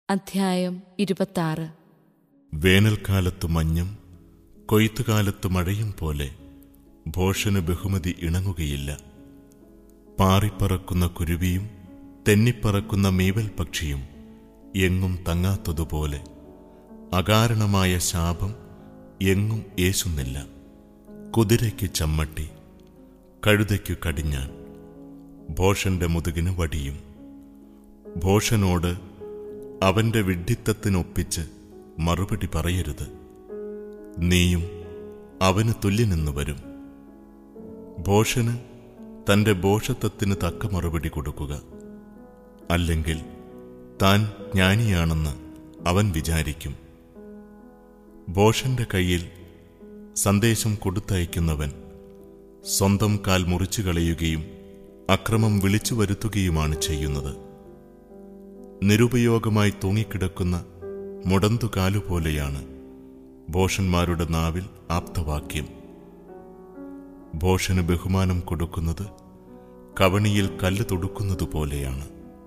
അധ്യായം ഇരുപത്താറ് വേനൽക്കാലത്ത് മഞ്ഞും കൊയ്ത്തുകാലത്ത് മഴയും പോലെ ഭോഷന് ബഹുമതി ഇണങ്ങുകയില്ല പാറിപ്പറക്കുന്ന കുരുവിയും തെന്നിപ്പറക്കുന്ന മീവൽ പക്ഷിയും എങ്ങും തങ്ങാത്തതുപോലെ അകാരണമായ ശാപം എങ്ങും ഏശുന്നില്ല കുതിരയ്ക്ക് ചമ്മട്ടി കഴുതയ്ക്കു കടിഞ്ഞാൻ ഭോഷന്റെ മുതുകിന് വടിയും ഭോഷനോട് അവന്റെ വിഡ്ഢിത്തത്തിനൊപ്പിച്ച് മറുപടി പറയരുത് നീയും അവന് തുല്യനെന്ന് വരും ഭോഷന് തന്റെ ഭോഷത്വത്തിന് തക്ക മറുപടി കൊടുക്കുക അല്ലെങ്കിൽ താൻ ജ്ഞാനിയാണെന്ന് അവൻ വിചാരിക്കും ഭോഷന്റെ കയ്യിൽ സന്ദേശം കൊടുത്തയക്കുന്നവൻ സ്വന്തം കാൽ മുറിച്ചു കളയുകയും അക്രമം വിളിച്ചു വരുത്തുകയുമാണ് ചെയ്യുന്നത് നിരുപയോഗമായി തൂങ്ങിക്കിടക്കുന്ന മുടന്തുകാലുപോലെയാണ് ഭോഷന്മാരുടെ നാവിൽ ആപ്തവാക്യം ഭോഷന് ബഹുമാനം കൊടുക്കുന്നത് കവണിയിൽ കല്ല് തൊടുക്കുന്നത് പോലെയാണ്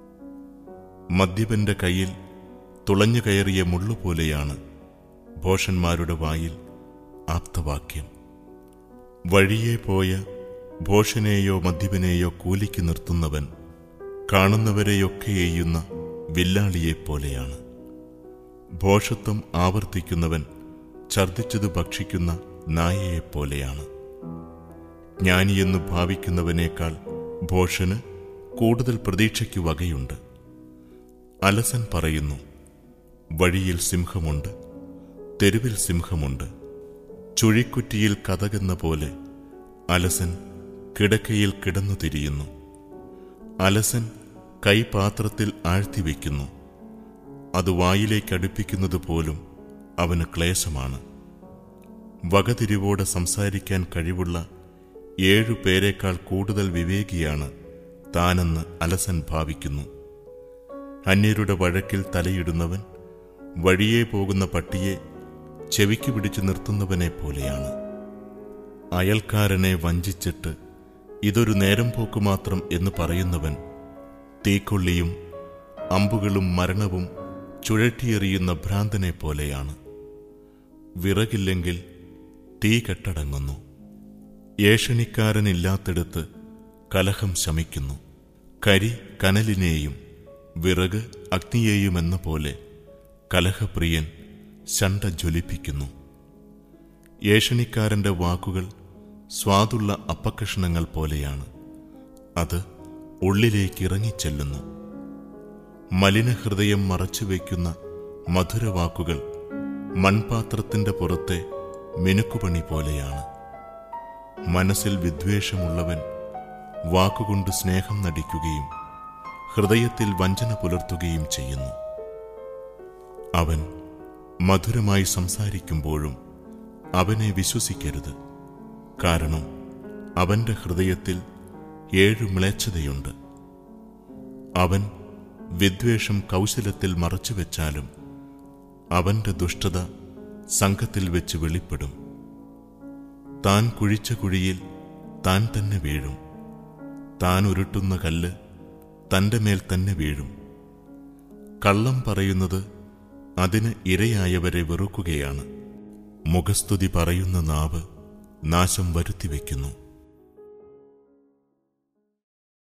മദ്യപന്റെ കയ്യിൽ തുളഞ്ഞു കയറിയ മുള്ളുപോലെയാണ് ഭോഷന്മാരുടെ വായിൽ ആപ്തവാക്യം വഴിയെ പോയ ഭോഷനെയോ മദ്യപനെയോ കൂലിക്ക് നിർത്തുന്നവൻ കാണുന്നവരെയൊക്കെ എയ്യുന്ന വില്ലാളിയെപ്പോലെയാണ് ഭോഷത്വം ആവർത്തിക്കുന്നവൻ ഛർദിച്ചത് ഭക്ഷിക്കുന്ന നായയെപ്പോലെയാണ് ജ്ഞാനിയെന്ന് ഭാവിക്കുന്നവനേക്കാൾ ഭോഷന് കൂടുതൽ പ്രതീക്ഷയ്ക്ക് വകയുണ്ട് അലസൻ പറയുന്നു വഴിയിൽ സിംഹമുണ്ട് തെരുവിൽ സിംഹമുണ്ട് ചുഴിക്കുറ്റിയിൽ കഥകെന്ന പോലെ അലസൻ കിടക്കയിൽ കിടന്നു തിരിയുന്നു അലസൻ കൈപാത്രത്തിൽ ആഴ്ത്തിവെക്കുന്നു അത് വായിലേക്ക് അടുപ്പിക്കുന്നത് പോലും അവന് ക്ലേശമാണ് വകതിരിവോടെ സംസാരിക്കാൻ കഴിവുള്ള ഏഴു പേരെക്കാൾ കൂടുതൽ വിവേകിയാണ് താനെന്ന് അലസൻ ഭാവിക്കുന്നു അന്യരുടെ വഴക്കിൽ തലയിടുന്നവൻ വഴിയെ പോകുന്ന പട്ടിയെ ചെവിക്ക് പിടിച്ചു നിർത്തുന്നവനെ പോലെയാണ് അയൽക്കാരനെ വഞ്ചിച്ചിട്ട് ഇതൊരു നേരം പോക്ക് മാത്രം എന്ന് പറയുന്നവൻ തീക്കൊള്ളിയും അമ്പുകളും മരണവും ചുഴറ്റിയെറിയുന്ന ഭ്രാന്തനെ പോലെയാണ് വിറകില്ലെങ്കിൽ തീ കെട്ടടങ്ങുന്നു ഏഷണിക്കാരനില്ലാത്തിടത്ത് കലഹം ശമിക്കുന്നു കരി കനലിനെയും വിറക് അഗ്നിയെയുമെന്ന പോലെ കലഹപ്രിയൻ ശണ്ട ജ്വലിപ്പിക്കുന്നു ഏഷണിക്കാരന്റെ വാക്കുകൾ സ്വാദുള്ള അപ്പക്കഷണങ്ങൾ പോലെയാണ് അത് ഉള്ളിലേക്ക് ഇറങ്ങിച്ചെല്ലുന്നു മലിനഹൃദയം മറച്ചുവെക്കുന്ന മധുരവാക്കുകൾ മൺപാത്രത്തിന്റെ പുറത്തെ മിനുക്കുപണി പോലെയാണ് മനസ്സിൽ വിദ്വേഷമുള്ളവൻ വാക്കുകൊണ്ട് സ്നേഹം നടിക്കുകയും ഹൃദയത്തിൽ വഞ്ചന പുലർത്തുകയും ചെയ്യുന്നു അവൻ മധുരമായി സംസാരിക്കുമ്പോഴും അവനെ വിശ്വസിക്കരുത് കാരണം അവന്റെ ഹൃദയത്തിൽ ഏഴു മ്ലേച്ഛതയുണ്ട് അവൻ വിദ്വേഷം കൗശലത്തിൽ മറച്ചുവെച്ചാലും അവന്റെ ദുഷ്ടത സംഘത്തിൽ വെച്ച് വെളിപ്പെടും താൻ കുഴിച്ച കുഴിയിൽ താൻ തന്നെ വീഴും താൻ ഉരുട്ടുന്ന കല്ല് തന്റെ മേൽ തന്നെ വീഴും കള്ളം പറയുന്നത് അതിന് ഇരയായവരെ വെറുക്കുകയാണ് മുഖസ്തുതി പറയുന്ന നാവ് നാശം വരുത്തിവെക്കുന്നു